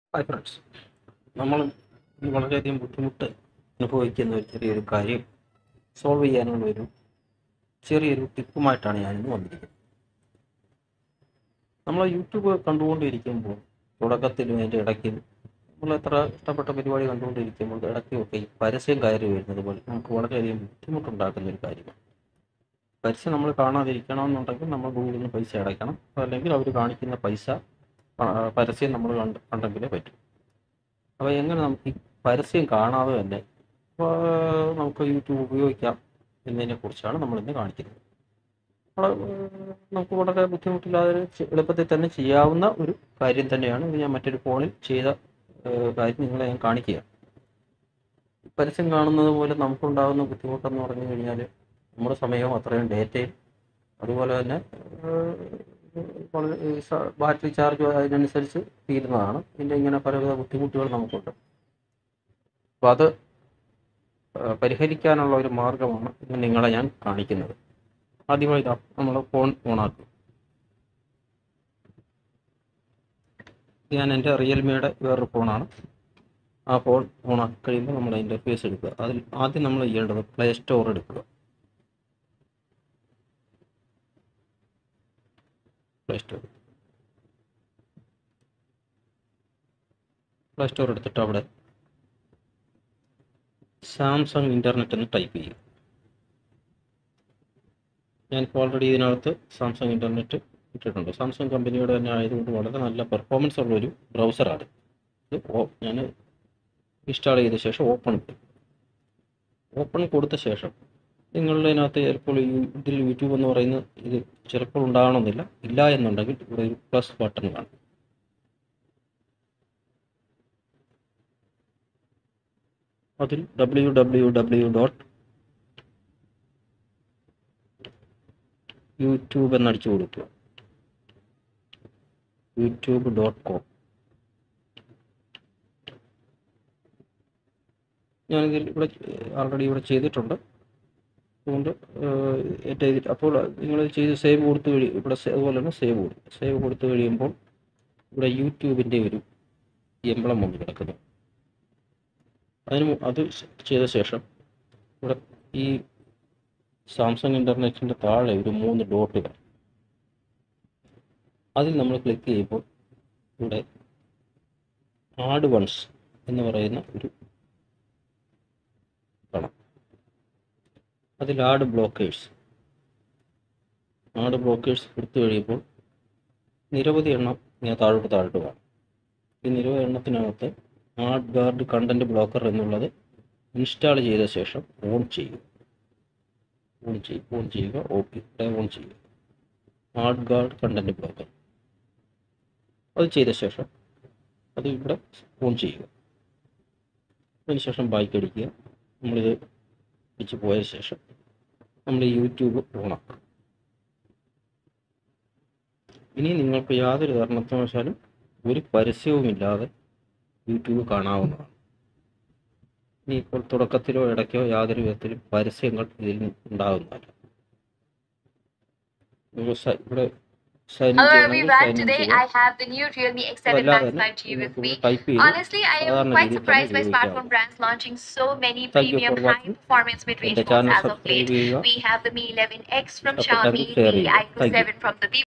Hi friends നമ്മൾ ഇന്ന് വളരെയധികം ബുദ്ധിമുട്ട് അനുഭവിക്കുന്ന ഒരു ചെറിയൊരു കാര്യം സോൾവ് ചെയ്യാനുള്ള ഒരു ചെറിയൊരു ടിപ്പുമായിട്ടാണ് ഞാനിന്ന് വന്നിരിക്കുന്നത് നമ്മൾ യൂട്യൂബ് കണ്ടുകൊണ്ടിരിക്കുമ്പോൾ തുടക്കത്തിലും അതിൻ്റെ ഇടയ്ക്കും നമ്മൾ എത്ര ഇഷ്ടപ്പെട്ട പരിപാടി കണ്ടുകൊണ്ടിരിക്കുമ്പോൾ ഇടയ്ക്കുമൊക്കെ ഈ പരസ്യം കയറി വരുന്നത് പോലെ നമുക്ക് വളരെയധികം ബുദ്ധിമുട്ടുണ്ടാക്കുന്ന ഒരു കാര്യമാണ് പരസ്യം നമ്മൾ കാണാതിരിക്കണമെന്നുണ്ടെങ്കിൽ നമ്മൾ ഗൂഗിളിൽ നിന്ന് പൈസ അടയ്ക്കണം അല്ലെങ്കിൽ അവർ കാണിക്കുന്ന പൈസ ആ, പരസ്യം നമ്മൾ കണ്ട് കണ്ടെങ്കിലേ പറ്റും അപ്പോൾ എങ്ങനെ നമുക്ക് ഈ പരസ്യം കാണാതെ തന്നെ ആ, നമുക്ക് യൂട്യൂബ് ഉപയോഗിക്കാം എന്നതിനെ കുറിച്ചാണ് നമ്മൾ ഇന്ന് കാണിക്കുന്നത് നമ്മള്, ആ, നമുക്ക് വളരെ ബുദ്ധിമുട്ടില്ലാതെ ചെ- എളുപ്പത്തിൽ തന്നെ ചെയ്യാവുന്ന ഒരു കാര്യം തന്നെയാണ് ഇത് ഞാൻ മറ്റൊരു ഫോണിൽ ചെയ്ത ആ, കാര്യം നിങ്ങളെ ഞാൻ കാണിക്കുകയാണ് ഈ പരസ്യം കാണുന്നത് പോലെ നമുക്കുണ്ടാകുന്ന ബുദ്ധിമുട്ടെന്ന് പറഞ്ഞു കഴിഞ്ഞാൽ നമ്മുടെ സമയവും അത്രയും ഡേറ്റയും അതുപോലെ തന്നെ ഏഹ്, വളരെ ഈ സ- ബാറ്ററി ചാർജ് അതിനനുസരിച്ച് തീരുന്നതാണ് ഇതിൻ്റെ ഇങ്ങനെ പലവിധ ബുദ്ധിമുട്ടുകൾ നമുക്കുണ്ട് അപ്പോൾ അത് ഏഹ്, പരിഹരിക്കാനുള്ള ഒരു മാർഗമാണ് ഇന്ന് നിങ്ങളെ ഞാൻ കാണിക്കുന്നത് ആദ്യമായി ഇതാ നമ്മൾ ഫോൺ ഓണാക്കും ഇത് ഞാൻ എൻ്റെ റിയൽമിയുടെ വേറൊരു ഫോണാണ് ആ ഫോൺ ഓണാക്കി കഴിയുമ്പോൾ നമ്മൾ ഇൻ്റർഫേസ് എടുക്കുക അതിൽ ആദ്യം നമ്മൾ ചെയ്യേണ്ടത് പ്ലേ സ്റ്റോർ എടുക്കുക പ്ലേ സ്റ്റോർ പ്ലേ സ്റ്റോർ എടുത്തിട്ട് അവിടെ സാംസങ് ഇൻ്റർനെറ്റ് എന്ന് ടൈപ്പ് ചെയ്യും ഞാനിപ്പോൾ ഓൾറെഡി ഇതിനകത്ത് സാംസങ് ഇൻ്റർനെറ്റ് ഇട്ടിട്ടുണ്ട് സാംസങ് കമ്പനിയുടെ തന്നെ ആയതുകൊണ്ട് വളരെ നല്ല പെർഫോമൻസ് ഉള്ള ഒരു ബ്രൗസറാണ് ഇത് ഓ- ഞാൻ ഇൻസ്റ്റാൾ ചെയ്ത ശേഷം ഓപ്പൺ ഓപ്പൺ കൊടുത്ത ശേഷം നിങ്ങളുടെ അതിനകത്ത് ചിലപ്പോൾ ഈ ഇതിൽ യൂട്യൂബ് എന്ന് പറയുന്ന ഇത് ചിലപ്പോൾ ഉണ്ടാകണമെന്നില്ല ഇല്ല എന്നുണ്ടെങ്കിൽ ഇവിടെ ഒരു പ്ലസ് ബട്ടൺ കാണും അതിൽ W W W dot YouTube എന്നടിച്ചു കൊടുക്കുക യൂട്യൂബ് ഡോട്ട് കോം ഞാനിതിൽ ഇവിടെ ആൾറെഡി ഇവിടെ ചെയ്തിട്ടുണ്ട് അതുകൊണ്ട് ഏഹ്, എൻ്റെ ഇതിൽ അപ്പോൾ നിങ്ങൾ ചെയ്ത് സേവ് കൊടുത്ത് കഴിയും ഇവിടെ സേ- അതുപോലെ തന്നെ സേവ് കൊടുക്കും സേവ് കൊടുത്ത് കഴിയുമ്പോൾ ഇവിടെ യൂട്യൂബിൻ്റെ ഒരു എംബ്ലം വന്ന് കിടക്കുന്നു അതിന് മു- അത് സ് ചെയ്ത ശേഷം ഇവിടെ ഈ സാംസങ് ഇൻ്റർനെറ്റിൻ്റെ താഴെ ഒരു മൂന്ന് ഡോട്ടുകൾ അതിൽ നമ്മൾ ക്ലിക്ക് ചെയ്യുമ്പോൾ ഇവിടെ ആഡ് വൺസ് എന്ന് പറയുന്ന ഒരു കാണാം അതിൽ ആഡ് ബ്ലോക്കേഴ്സ് ആഡ് ബ്ലോക്കേഴ്സ് എടുത്തു കഴിയുമ്പോൾ നിരവധി എണ്ണം ഇങ്ങനെ താഴോട്ട് താഴോട്ട് കാണും ഈ നിരവധി എണ്ണത്തിനകത്ത് ആഡ് ഗാർഡ് കണ്ടന്റ് ബ്ലോക്കർ എന്നുള്ളത് ഇൻസ്റ്റാൾ ചെയ്ത ശേഷം ഓൺ ചെയ്യുക ഓൺ ചെയ്യും ഓൺ ചെയ്യുക ഓക്കെ ഓൺ ചെയ്യുക ആഡ് ഗാർഡ് കണ്ടന്റ് ബ്ലോക്കർ അത് ചെയ്ത ശേഷം അത് ഇവിടെ ഓൺ ചെയ്യുക അതിനുശേഷം ബാക്ക് അടിക്കുക നമ്മളിത് വെച്ച് പോയ ശേഷം നമ്മൾ യൂട്യൂബ് ഓണാക്കും ഇനി നിങ്ങൾക്ക് യാതൊരു കാരണവശാലും ഒരു പരസ്യവുമില്ലാതെ യൂട്യൂബ് കാണാവുന്നതാണ് ഇനി ഇപ്പോൾ തുടക്കത്തിലോ ഇടയ്ക്കോ യാതൊരു വിധത്തിലും പരസ്യങ്ങൾ ഇതിൽ ഉണ്ടാകുന്നതല്ല നിങ്ങൾ സ- ഇവിടെ സൈൻ ഇൻ Hello ചെയ്യണമെങ്കിൽ everyone, സൈൻ ഇൻ today ചെയ്യാം I have the new Realme X7 അതല്ലാതെ Max തന്നെ 5G with നിങ്ങൾക്ക് me. ടൈപ്പ് ചെയ്ത് Honestly, I am സാധാരണ quite രീതിയിൽ surprised by തന്നെ smartphone ഉപയോഗിക്കാവുന്നതാണ് brands launching so many Thank you premium for high watching. performance mid-range എൻ്റെ phones channel as of subscribe late. ചെയ്യുക We have the Mi 11X from അപ്പോൾ Xiaomi, share the ചെയ്യുക. iQOO Thank you. 7 from the Vivo.